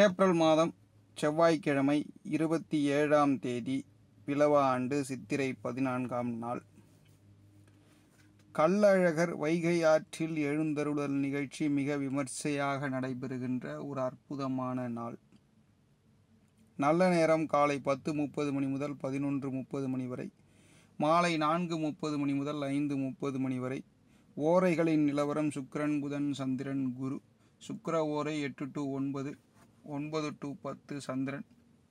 April மாதம் செவ்வாய்க்கிழமை இருபத்தி ஏழாம் தேதி பிலவ ஆண்டு சித்திரை பதினான்காம் நாள் கள்ளழகர் வைகை ஆற்றில் எழுந்தருளல் நிகழ்ச்சி மிக விமர்சையாக நடைபெறுகின்ற ஒரு அற்புதமான நாள் நல்ல நேரம் காலை பத்து முப்பது மணி முதல் பதினொன்று முப்பது மணி வரை மாலை நான்கு முப்பது மணி முதல் ஐந்து முப்பது மணி வரை ஓரைகளின் நிலவரம் சுக்கிரன் புதன் சந்திரன் குரு சுக்கிர ஓரை எட்டு டு ஒன்பது ஒன்பது டு பத்து சந்திரன்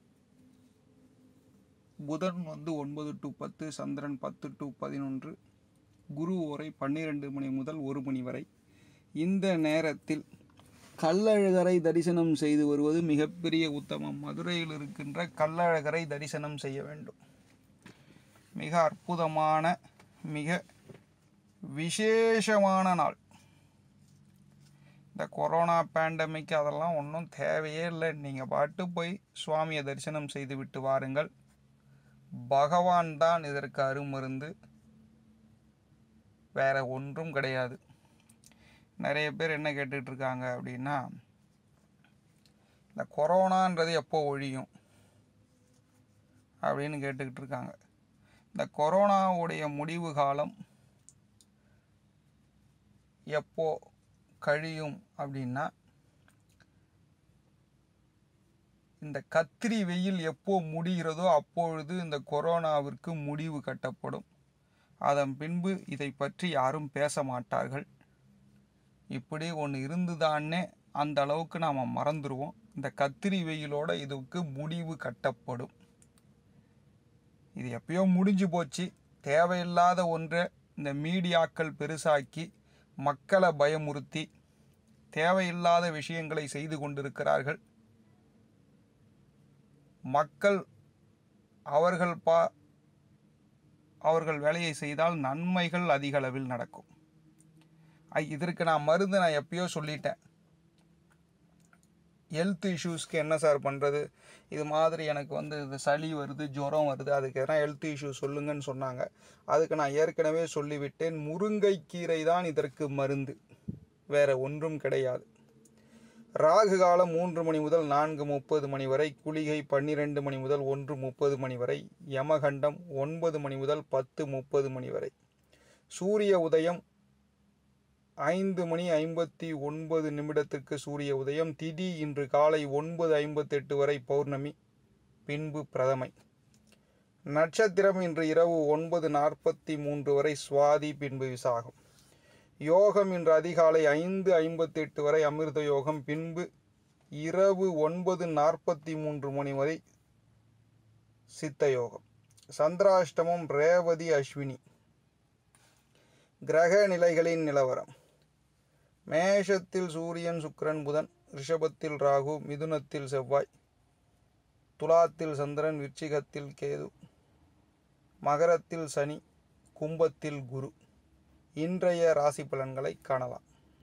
புதன் வந்து ஒன்பது டு பத்து சந்திரன் பத்து டு பதினொன்று குரு ஓரை பன்னிரெண்டு மணி முதல் ஒரு மணி வரை இந்த நேரத்தில் கள்ளழகரை தரிசனம் செய்து வருவது மிகப்பெரிய உத்தமம் மதுரையில் இருக்கின்ற கள்ளழகரை தரிசனம் செய்ய வேண்டும் மிக அற்புதமான மிக விசேஷமான நாள் இந்த கொரோனா பேண்டமிக் அதெல்லாம் ஒன்றும் தேவையே இல்லை நீங்கள் பாட்டு போய் சுவாமியை தரிசனம் செய்து விட்டு வாருங்கள் பகவான் தான் இதற்கு அருமருந்து வேற ஒன்றும் கிடையாது நிறைய பேர் என்ன கேட்டுட்டு இருக்காங்க அப்படின்னா இந்த கொரோனான்றது எப்போ ஒழியும் அப்படின்னு கேட்டுக்கிட்டு இருக்காங்க இந்த கொரோனாவுடைய முடிவு காலம் எப்போ கழியும் அப்படின்னா இந்த கத்திரி வெயில் எப்போ முடிகிறதோ அப்பொழுது இந்த கொரோனாவிற்கு முடிவு கட்டப்படும் அதன் பின்பு இதை பற்றி யாரும் பேச மாட்டார்கள் இப்படி ஒன்று இருந்துதானே அந்த அளவுக்கு நாம் மறந்துடுவோம் இந்த கத்திரி வெயிலோட இதுக்கு முடிவு கட்டப்படும் இது எப்பயோ முடிஞ்சு போச்சு தேவையில்லாத ஒன்றை இந்த மீடியாக்கள் பெருசாக்கி மக்களை பயமுறுத்தி தேவையில்லாத விஷயங்களை செய்து கொண்டிருக்கிறார்கள் மக்கள் அவர்கள் பா அவர்கள் வேலையை செய்தால் நன்மைகள் அதிக அளவில் நடக்கும் ஐ, இதற்கு நான் மருந்து நான் எப்பயோ சொல்லிட்டேன் ஹெல்த் இஷ்யூஸ்க்கு என்ன சார் பண்ணுறது இது மாதிரி எனக்கு வந்து இந்த சளி வருது ஜுரம் வருது அதுக்கு எதனா ஹெல்த் இஷ்யூ சொல்லுங்கன்னு சொன்னாங்க அதுக்கு நான் ஏற்கனவே சொல்லிவிட்டேன் முருங்கைக்கீரை தான் இதற்கு மருந்து வேற ஒன்றும் கிடையாது ராகு காலம் மூன்று மணி முதல் நான்கு முப்பது மணி வரை குளிகை பன்னிரெண்டு மணி முதல் ஒன்று முப்பது மணி வரை யமகண்டம் ஒன்பது மணி முதல் பத்து முப்பது மணி வரை சூரிய உதயம் ஐந்து மணி ஐம்பத்தி ஒன்பது நிமிடத்திற்கு சூரிய உதயம் திதி இன்று காலை ஒன்பது ஐம்பத்தெட்டு வரை பௌர்ணமி பின்பு பிரதமை நட்சத்திரம் இன்று இரவு ஒன்பது நாற்பத்தி மூன்று வரை சுவாதி பின்பு விசாகம் யோகம் இன்று அதிகாலை ஐந்து ஐம்பத்தெட்டு வரை அமிர்த யோகம் பின்பு இரவு ஒன்பது நாற்பத்தி மூன்று மணி வரை சித்த யோகம் சந்திராஷ்டமம் ரேவதி அஸ்வினி கிரக நிலைகளின் நிலவரம் மேஷத்தில் சூரியன் சுக்கிரன் புதன் ரிஷபத்தில் ராகு மிதுனத்தில் செவ்வாய் துலாத்தில் சந்திரன் விருச்சிகத்தில் கேது மகரத்தில் சனி கும்பத்தில் குரு இன்றைய ராசி பலன்களை காணலாம்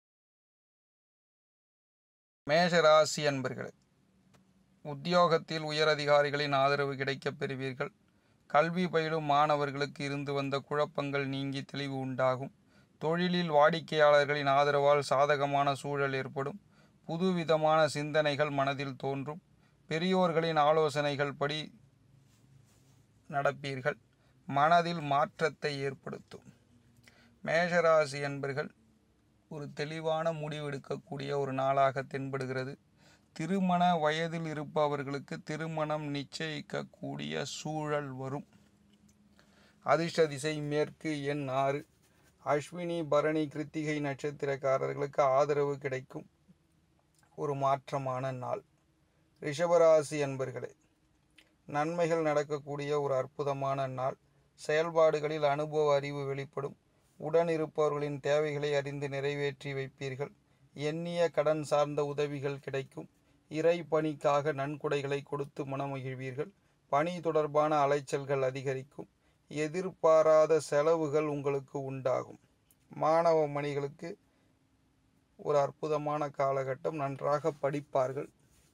மேஷ ராசி அன்பர்களே உத்தியோகத்தில் உயரதிகாரிகளின் ஆதரவு கிடைக்கப் பெறுவீர்கள் கல்வி பயிலும் மாணவர்களுக்கு இருந்து வந்த குழப்பங்கள் நீங்கி தெளிவு உண்டாகும் தொழிலில் வாடிக்கையாளர்களின் ஆதரவால் சாதகமான சூழல் ஏற்படும் புதுவிதமான சிந்தனைகள் மனதில் தோன்றும் பெரியோர்களின் ஆலோசனைகள் படி நடப்பீர்கள் மனதில் மாற்றத்தை ஏற்படுத்தும் மேஷராசி என்பர்கள் ஒரு தெளிவான முடிவெடுக்கக்கூடிய ஒரு நாளாக தென்படுகிறது திருமண வயதில் இருப்பவர்களுக்கு திருமணம் நிச்சயிக்கக்கூடிய சூழல் வரும் அதிர்ஷ்ட திசை மேற்கு எண் ஆறு அஸ்வினி பரணி கிருத்திகை நட்சத்திரக்காரர்களுக்கு ஆதரவு கிடைக்கும் ஒரு மாற்றமான நாள் ரிஷபராசி அன்பர்களே நன்மைகள் நடக்கக்கூடிய ஒரு அற்புதமான நாள் செயல்பாடுகளில் அனுபவ அறிவு வெளிப்படும் உடன் இருப்பவர்களின் தேவைகளை அறிந்து நிறைவேற்றி வைப்பீர்கள் எண்ணிய கடன் சார்ந்த உதவிகள் கிடைக்கும் இறை பணிக்காக நன்கொடைகளை கொடுத்து மனமகிழ்வீர்கள் பணி தொடர்பான அலைச்சல்கள் அதிகரிக்கும் எதிர்பாராத செலவுகள் உங்களுக்கு உண்டாகும் மாணவ மணிகளுக்கு ஒரு அற்புதமான காலகட்டம் நன்றாக படிப்பார்கள்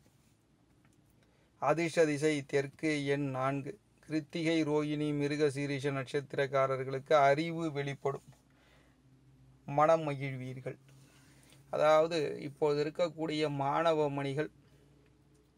அதிர்ஷ்ட திசை தெற்கு எண் நான்கு கிருத்திகை ரோகிணி மிருக சீரிஷ நட்சத்திரக்காரர்களுக்கு அறிவு வெளிப்படும் மனம் மகிழ்வீர்கள் அதாவது இப்போது இருக்கக்கூடிய மாணவ மணிகள்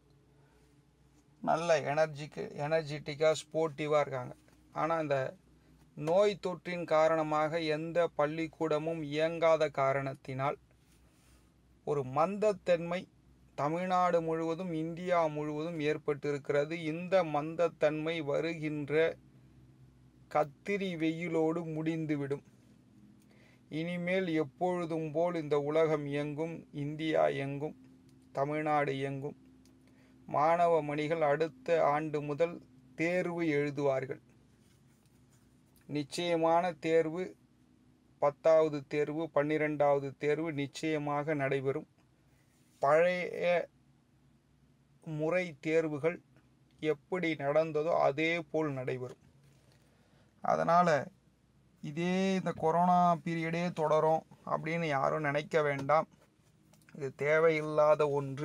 நல்ல எனர்ஜிக்கு எனர்ஜெட்டிக்காக ஸ்போர்ட்டிவாக இருக்காங்க ஆனால் இந்த நோய் தொற்றின் காரணமாக எந்த பள்ளிக்கூடமும் இயங்காத காரணத்தினால் ஒரு மந்தத்தன்மை தமிழ்நாடு முழுவதும் இந்தியா முழுவதும் ஏற்பட்டிருக்கிறது இந்த மந்தத்தன்மை வருகின்ற கத்திரி வெயிலோடு முடிந்துவிடும் இனிமேல் எப்பொழுதும் போல் இந்த உலகம் இயங்கும் இந்தியா இயங்கும் தமிழ்நாடு இயங்கும் மாணவ மணிகள் அடுத்த ஆண்டு முதல் தேர்வு எழுதுவார்கள் நிச்சயமான தேர்வு பத்தாவது தேர்வு பன்னிரெண்டாவது தேர்வு நிச்சயமாக நடைபெறும் பழைய முறை தேர்வுகள் எப்படி நடந்ததோ அதே போல் நடைபெறும் அதனால் இதே இந்த கொரோனா பீரியடே தொடரும் அப்படின்னு யாரும் நினைக்க வேண்டாம் இது தேவையில்லாத ஒன்று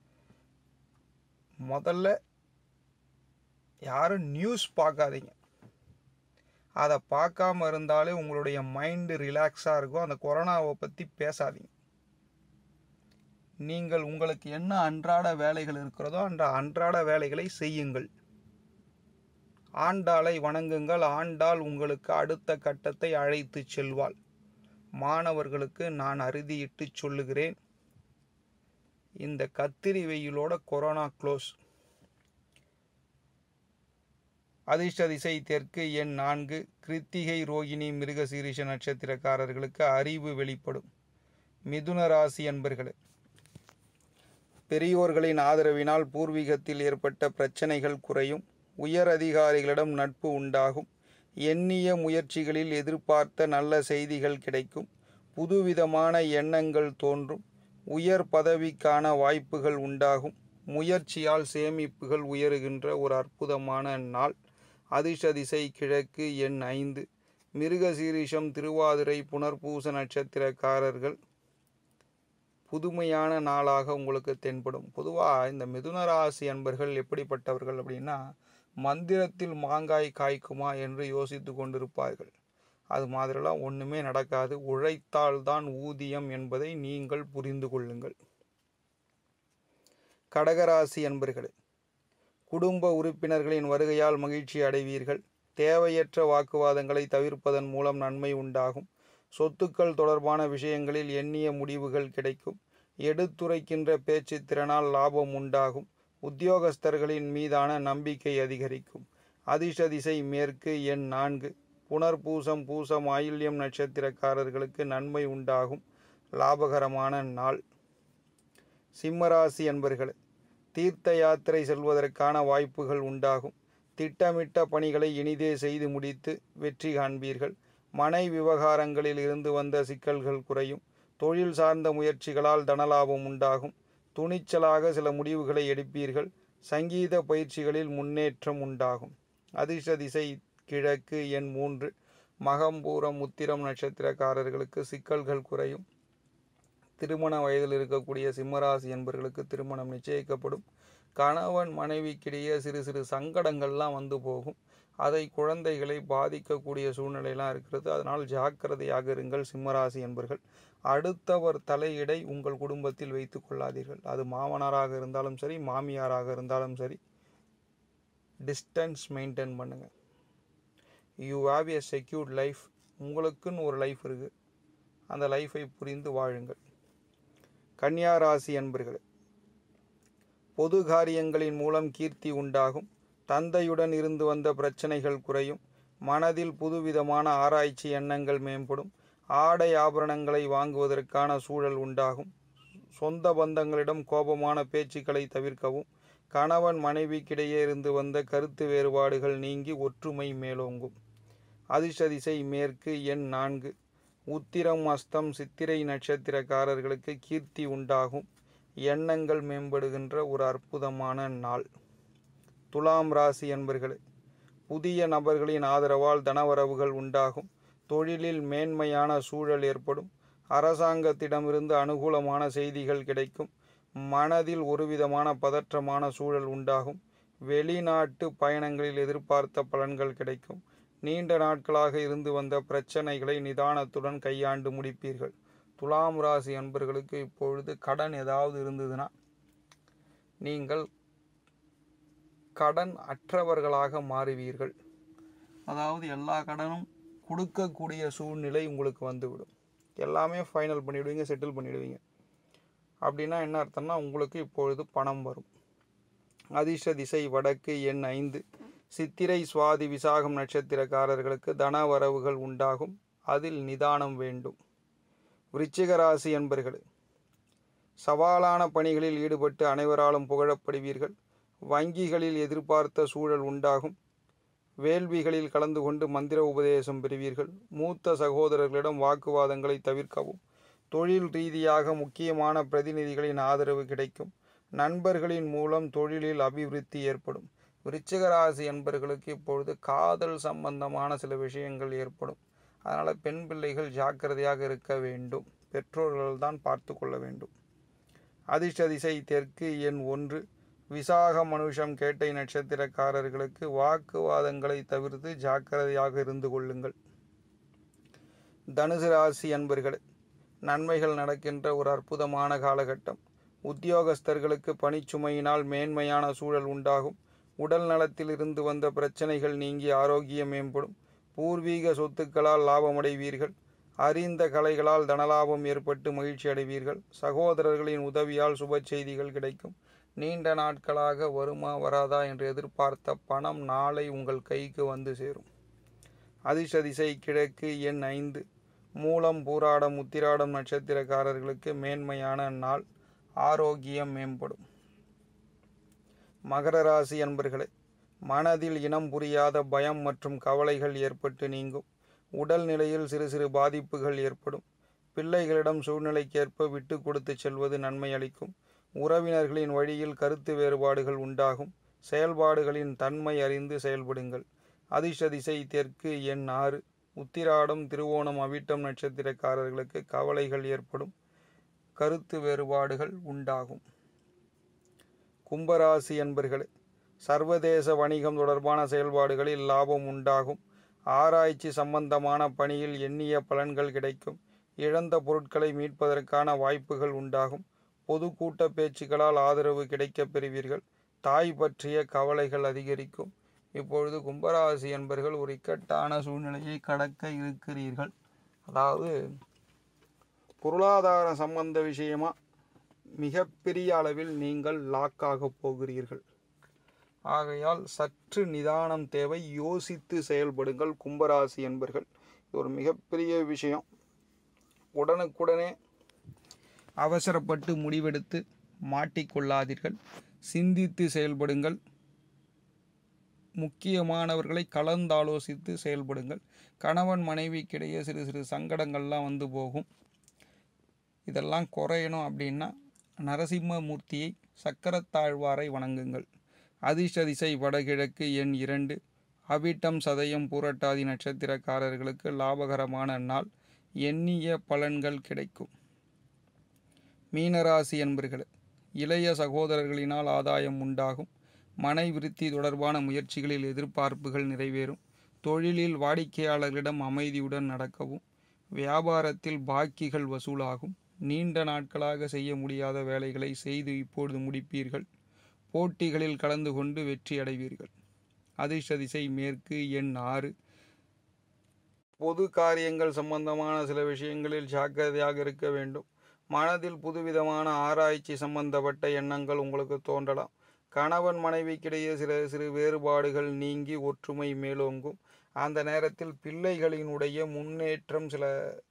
முதல்ல யாரும் நியூஸ் பார்க்காதீங்க அதை பார்க்காம இருந்தாலே உங்களுடைய மைண்டு ரிலாக்ஸாக இருக்கும் அந்த கொரோனாவை பற்றி பேசாதீங்க நீங்கள் உங்களுக்கு என்ன அன்றாட வேலைகள் இருக்கிறதோ அந்த அன்றாட வேலைகளை செய்யுங்கள் ஆண்டாளை வணங்குங்கள் ஆண்டாள் உங்களுக்கு அடுத்த கட்டத்தை அழைத்து செல்வாள் மாணவர்களுக்கு நான் அறுதியிட்டு சொல்லுகிறேன் இந்த கத்திரி வெயிலோட கொரோனா க்ளோஸ் அதிர்ஷ்ட திசை தெற்கு எண் நான்கு கிருத்திகை ரோகிணி மிருகசீரிஷ நட்சத்திரக்காரர்களுக்கு அறிவு வெளிப்படும் மிதுன ராசி அன்பர்களே பெரியோர்களின் ஆதரவினால் பூர்வீகத்தில் ஏற்பட்ட பிரச்சனைகள் குறையும் உயர் அதிகாரிகளிடம் நட்பு உண்டாகும் எண்ணிய முயற்சிகளில் எதிர்பார்த்த நல்ல செய்திகள் கிடைக்கும் புதுவிதமான எண்ணங்கள் தோன்றும் உயர் பதவிக்கான வாய்ப்புகள் உண்டாகும் முயற்சியால் சேமிப்புகள் உயருகின்ற ஒரு அற்புதமான நாள் அதிர்ஷ்ட திசை கிழக்கு எண் ஐந்து மிருகசீரிஷம் திருவாதிரை புனர்பூச நட்சத்திரக்காரர்கள் புதுமையான நாளாக உங்களுக்கு தென்படும் பொதுவாக இந்த மிதுன ராசி அன்பர்கள் எப்படிப்பட்டவர்கள் அப்படின்னா மந்திரத்தில் மாங்காய் காய்க்குமா என்று யோசித்து கொண்டிருப்பார்கள் அது மாதிரிலாம் ஒன்றுமே நடக்காது உழைத்தால்தான் ஊதியம் என்பதை நீங்கள் புரிந்து கொள்ளுங்கள் கடகராசி அன்பர்களே குடும்ப உறுப்பினர்களின் வருகையால் மகிழ்ச்சி அடைவீர்கள் தேவையற்ற வாக்குவாதங்களை தவிர்ப்பதன் மூலம் நன்மை உண்டாகும் சொத்துக்கள் தொடர்பான விஷயங்களில் எண்ணிய முடிவுகள் கிடைக்கும் எடுத்துரைக்கின்ற பேச்சு திறனால் லாபம் உண்டாகும் உத்தியோகஸ்தர்களின் மீதான நம்பிக்கை அதிகரிக்கும் அதிர்ஷ்ட திசை மேற்கு எண் நான்கு புனர்பூசம் பூசம் ஆயில்யம் நட்சத்திரக்காரர்களுக்கு நன்மை உண்டாகும் லாபகரமான நாள் சிம்மராசி என்பர்களே தீர்த்த யாத்திரை செல்வதற்கான வாய்ப்புகள் உண்டாகும் திட்டமிட்ட பணிகளை இனிதே செய்து முடித்து வெற்றி காண்பீர்கள் மனை விவகாரங்களில் இருந்து வந்த சிக்கல்கள் குறையும் தொழில் சார்ந்த முயற்சிகளால் தனலாபம் உண்டாகும் துணிச்சலாக சில முடிவுகளை எடுப்பீர்கள் சங்கீத பயிற்சிகளில் முன்னேற்றம் உண்டாகும் அதிர்ஷ்ட திசை கிழக்கு எண் மூன்று மகம்பூரம் உத்திரம் நட்சத்திரக்காரர்களுக்கு சிக்கல்கள் குறையும் திருமண வயதில் இருக்கக்கூடிய சிம்மராசி என்பவர்களுக்கு திருமணம் நிச்சயிக்கப்படும் கணவன் மனைவிக்கிடையே சிறு சிறு சங்கடங்கள்லாம் வந்து போகும் அதை குழந்தைகளை பாதிக்கக்கூடிய சூழ்நிலையெல்லாம் இருக்கிறது அதனால் ஜாக்கிரதையாக இருங்கள் சிம்மராசி என்பர்கள் அடுத்தவர் தலையிடை உங்கள் குடும்பத்தில் வைத்து கொள்ளாதீர்கள் அது மாமனாராக இருந்தாலும் சரி மாமியாராக இருந்தாலும் சரி டிஸ்டன்ஸ் மெயின்டைன் பண்ணுங்க you have a secured life உங்களுக்குன்னு ஒரு லைஃப் இருக்குது அந்த லைஃபை புரிந்து வாழுங்கள் கன்னியா ராசி அன்பர்களே பொது காரியங்களின் மூலம் கீர்த்தி உண்டாகும் தந்தையுடன் இருந்து வந்த பிரச்சனைகள் குறையும் மனதில் புதுவிதமான ஆராய்ச்சி எண்ணங்கள் மேம்படும் ஆடை ஆபரணங்களை வாங்குவதற்கான சூழல் உண்டாகும் சொந்த பந்தங்களிடம் கோபமான பேச்சுக்களை தவிர்க்கவும் கணவன் மனைவிக்கிடையே இருந்து வந்த கருத்து வேறுபாடுகள் நீங்கி ஒற்றுமை மேலோங்கும் அதிர்ஷ்ட திசை மேற்கு எண் நான்கு உத்திரம் அஸ்தம் சித்திரை நட்சத்திரக்காரர்களுக்கு கீர்த்தி உண்டாகும் எண்ணங்கள் மேம்படுகின்ற ஒரு அற்புதமான நாள் துலாம் ராசி என்பர்களே புதிய நபர்களின் ஆதரவால் தனவரவுகள் உண்டாகும் தொழிலில் மேன்மையான சூழல் ஏற்படும் அரசாங்கத்திடமிருந்து அனுகூலமான செய்திகள் கிடைக்கும் மனதில் ஒருவிதமான பதற்றமான சூழல் உண்டாகும் வெளிநாட்டு பயணங்களில் எதிர்பார்த்த பலன்கள் கிடைக்கும் நீண்ட நாட்களாக இருந்து வந்த பிரச்சனைகளை நிதானத்துடன் கையாண்டு முடிப்பீர்கள் துலாம் ராசி அன்பர்களுக்கு இப்பொழுது கடன் ஏதாவது இருந்ததுன்னா நீங்கள் கடன் அற்றவர்களாக மாறுவீர்கள் அதாவது எல்லா கடனும் கொடுக்கக்கூடிய சூழ்நிலை உங்களுக்கு வந்துவிடும் எல்லாமே ஃபைனல் பண்ணிவிடுவீங்க செட்டில் பண்ணிவிடுவீங்க அப்படின்னா என்ன அர்த்தம்னா உங்களுக்கு இப்பொழுது பணம் வரும் அதிர்ஷ்ட திசை வடக்கு எண் ஐந்து சித்திரை சுவாதி விசாகம் நட்சத்திரக்காரர்களுக்கு தன வரவுகள் உண்டாகும் அதில் நிதானம் வேண்டும் விருச்சிக ராசி என்பர்களே சவாலான பணிகளில் ஈடுபட்டு அனைவராலும் புகழப்படுவீர்கள் வங்கிகளில் எதிர்பார்த்த சூழல் உண்டாகும் வேள்விகளில் கலந்து கொண்டு மந்திர உபதேசம் பெறுவீர்கள் மூத்த சகோதரர்களிடம் வாக்குவாதங்களை தவிர்க்கவும் தொழில் ரீதியாக முக்கியமான பிரதிநிதிகளின் ஆதரவு கிடைக்கும் நண்பர்களின் மூலம் தொழிலில் அபிவிருத்தி ஏற்படும் விருச்சிக ராசி என்பர்களுக்கு இப்பொழுது காதல் சம்பந்தமான சில விஷயங்கள் ஏற்படும் அதனால் பெண் பிள்ளைகள் ஜாக்கிரதையாக இருக்க வேண்டும் பெற்றோர்கள் தான் பார்த்து கொள்ள வேண்டும் அதிர்ஷ்ட திசை தெற்கு எண் ஒன்று விசாக மனுஷம் கேட்டை நட்சத்திரக்காரர்களுக்கு வாக்குவாதங்களை தவிர்த்து ஜாக்கிரதையாக இருந்து கொள்ளுங்கள் தனுசு ராசி அன்பர்களே நன்மைகள் நடக்கின்ற ஒரு அற்புதமான காலகட்டம் உத்தியோகஸ்தர்களுக்கு பணிச்சுமையினால் மேன்மையான சூழல் உண்டாகும் உடல் நலத்தில் இருந்து வந்த பிரச்சனைகள் நீங்கி ஆரோக்கியம் மேம்படும் பூர்வீக சொத்துக்களால் லாபமடைவீர்கள் அறிந்த கலைகளால் தனலாபம் ஏற்பட்டு மகிழ்ச்சி அடைவீர்கள் சகோதரர்களின் உதவியால் சுப செய்திகள் கிடைக்கும் நீண்ட நாட்களாக வருமா வராதா என்று எதிர்பார்த்த பணம் நாளை உங்கள் கைக்கு வந்து சேரும் அதிர்ஷ்ட திசை கிழக்கு எண் ஐந்து மூலம் பூராடம் உத்திராடம் நட்சத்திரக்காரர்களுக்கு மேன்மையான நாள் ஆரோக்கியம் மேம்படும் மகர ராசி அன்பர்களே மனதில் இனம் புரியாத பயம் மற்றும் கவலைகள் ஏற்பட்டு நீங்கும் உடல் நிலையில் சிறு சிறு பாதிப்புகள் ஏற்படும் பிள்ளைகளிடம் சூழ்நிலைக்கேற்ப விட்டு கொடுத்து செல்வது நன்மை அளிக்கும் உறவினர்களின் வழியில் கருத்து வேறுபாடுகள் உண்டாகும் செயல்பாடுகளின் தன்மை அறிந்து செயல்படுங்கள் அதிர்ஷ்ட திசை தெற்கு எண் ஆறு உத்திராடம் திருவோணம் அவிட்டம் நட்சத்திரக்காரர்களுக்கு கவலைகள் ஏற்படும் கருத்து வேறுபாடுகள் உண்டாகும் கும்பராசி என்பர்களே சர்வதேச வணிகம் தொடர்பான செயல்பாடுகளில் லாபம் உண்டாகும் ஆராய்ச்சி சம்பந்தமான பணியில் எண்ணிய பலன்கள் கிடைக்கும் இழந்த பொருட்களை மீட்பதற்கான வாய்ப்புகள் உண்டாகும் பொது கூட்ட பேச்சுக்களால் ஆதரவு கிடைக்கப் பெறுவீர்கள் தாய் பற்றிய கவலைகள் அதிகரிக்கும் இப்பொழுது கும்பராசி என்பர்கள் ஒரு இக்கட்டான சூழ்நிலையை கடக்க இருக்கிறீர்கள் அதாவது பொருளாதார சம்பந்த விஷயமா மிகப்பெரிய அளவில் நீங்கள் லாக்காக போகிறீர்கள் ஆகையால் சற்று நிதானம் தேவை யோசித்து செயல்படுங்கள் கும்பராசி என்பர்கள் இது ஒரு மிகப்பெரிய விஷயம் உடனுக்குடனே அவசரப்பட்டு முடிவெடுத்து மாட்டிக்கொள்ளாதீர்கள் சிந்தித்து செயல்படுங்கள் முக்கியமானவர்களை கலந்தாலோசித்து செயல்படுங்கள் கணவன் மனைவிக்கிடையே சிறு சிறு சங்கடங்கள்லாம் வந்து போகும் இதெல்லாம் குறையணும் அப்படின்னா நரசிம்மமூர்த்தியை சக்கரத்தாழ்வாரை வணங்குங்கள் அதிர்ஷ்ட திசை வடகிழக்கு எண் இரண்டு அவிட்டம் சதயம் பூரட்டாதி நட்சத்திரக்காரர்களுக்கு லாபகரமான நாள் எண்ணிய பலன்கள் கிடைக்கும் மீனராசி என்பர்களே இளைய சகோதரர்களினால் ஆதாயம் உண்டாகும் மனை விருத்தி தொடர்பான முயற்சிகளில் எதிர்பார்ப்புகள் நிறைவேறும் தொழிலில் வாடிக்கையாளர்களிடம் அமைதியுடன் நடக்கவும் வியாபாரத்தில் பாக்கிகள் வசூலாகும் நீண்ட நாட்களாக செய்ய முடியாத வேலைகளை செய்து இப்பொழுது முடிப்பீர்கள் போட்டிகளில் கலந்து கொண்டு வெற்றி அடைவீர்கள் அதிர்ஷ்ட திசை மேற்கு எண் ஆறு பொது காரியங்கள் சம்பந்தமான சில விஷயங்களில் ஜாக்கிரதையாக இருக்க வேண்டும் மனதில் புதுவிதமான ஆராய்ச்சி சம்பந்தப்பட்ட எண்ணங்கள் உங்களுக்கு தோன்றலாம் கணவன் மனைவிக்கிடையே சில சிறு வேறுபாடுகள் நீங்கி ஒற்றுமை மேலோங்கும் அந்த நேரத்தில் பிள்ளைகளினுடைய முன்னேற்றம் சில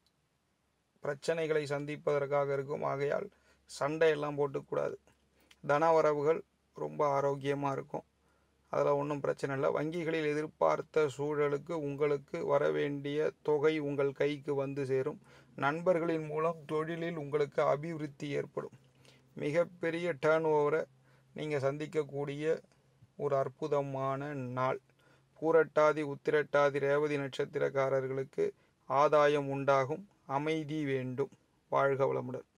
பிரச்சனைகளை சந்திப்பதற்காக இருக்கும் ஆகையால் சண்டையெல்லாம் போட்டுக்கூடாது தனவரவுகள் ரொம்ப ஆரோக்கியமாக இருக்கும் அதில் ஒன்றும் பிரச்சனை இல்லை வங்கிகளில் எதிர்பார்த்த சூழலுக்கு உங்களுக்கு வர வேண்டிய தொகை உங்கள் கைக்கு வந்து சேரும் நண்பர்களின் மூலம் தொழிலில் உங்களுக்கு அபிவிருத்தி ஏற்படும் மிகப்பெரிய டேர்ன் ஓவரை நீங்கள் சந்திக்கக்கூடிய ஒரு அற்புதமான நாள் பூரட்டாதி உத்திரட்டாதி ரேவதி நட்சத்திரக்காரர்களுக்கு ஆதாயம் உண்டாகும் அமைதி வேண்டும் வாழ்க வளமுடன்